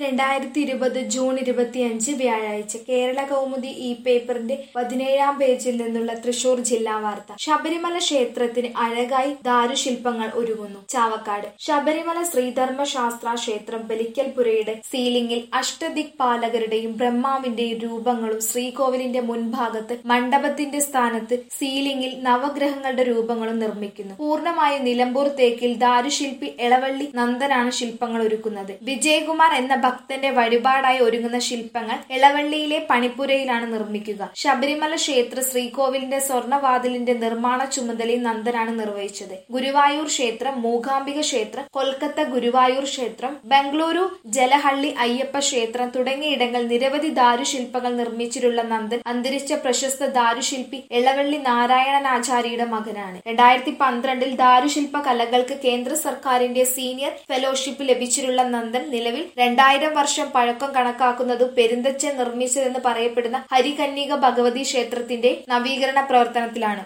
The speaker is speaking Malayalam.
രണ്ടായിരത്തി ഇരുപത് ജൂൺ ഇരുപത്തിയഞ്ച് വ്യാഴാഴ്ച കേരള കൗമുദി ഈ പേപ്പറിന്റെ പതിനേഴാം പേജിൽ നിന്നുള്ള തൃശൂർ ജില്ലാ വാർത്ത ശബരിമല ക്ഷേത്രത്തിന് അഴകായി ദാരുശില്പങ്ങൾ ഒരുങ്ങുന്നു ചാവക്കാട് ശബരിമല ശ്രീധർമ്മ ശാസ്ത്ര ക്ഷേത്രം ബലിക്കൽപുരയുടെ സീലിംഗിൽ അഷ്ടദിക് പാലകരുടെയും ബ്രഹ്മാവിന്റെയും രൂപങ്ങളും ശ്രീകോവിലിന്റെ മുൻഭാഗത്ത് മണ്ഡപത്തിന്റെ സ്ഥാനത്ത് സീലിംഗിൽ നവഗ്രഹങ്ങളുടെ രൂപങ്ങളും നിർമ്മിക്കുന്നു പൂർണ്ണമായും നിലമ്പൂർ തേക്കിൽ ദാരുശില്പി എളവള്ളി നന്ദനാണ് ശില്പങ്ങൾ ഒരുക്കുന്നത് വിജയകുമാർ എന്ന ഭക്തന്റെ വഴിപാടായി ഒരുങ്ങുന്ന ശില്പങ്ങൾ എളവള്ളിയിലെ പണിപ്പുരയിലാണ് നിർമ്മിക്കുക ശബരിമല ക്ഷേത്ര ശ്രീകോവിലിന്റെ സ്വർണവാതിലിന്റെ നിർമ്മാണ ചുമതലയും നന്ദനാണ് നിർവഹിച്ചത് ഗുരുവായൂർ ക്ഷേത്രം മൂകാംബിക ക്ഷേത്രം കൊൽക്കത്ത ഗുരുവായൂർ ക്ഷേത്രം ബംഗളൂരു ജലഹള്ളി അയ്യപ്പ ക്ഷേത്രം തുടങ്ങിയ ഇടങ്ങൾ നിരവധി ദാരുശില്പങ്ങൾ നിർമ്മിച്ചിട്ടുള്ള നന്ദൻ അന്തരിച്ച പ്രശസ്ത ദാരുശില്പി എളവള്ളി നാരായണനാചാര്യയുടെ മകനാണ് രണ്ടായിരത്തി പന്ത്രണ്ടിൽ ദാരുശില്പ കലകൾക്ക് കേന്ദ്ര സർക്കാരിന്റെ സീനിയർ ഫെലോഷിപ്പ് ലഭിച്ചിട്ടുള്ള നന്ദൻ നിലവിൽ രണ്ടായിരം വർഷം പഴക്കം കണക്കാക്കുന്നതു പെരുന്തച്ചൻ നിർമ്മിച്ചതെന്ന് പറയപ്പെടുന്ന ഹരികന്യക ഭഗവതി ക്ഷേത്രത്തിന്റെ നവീകരണ പ്രവർത്തനത്തിലാണ്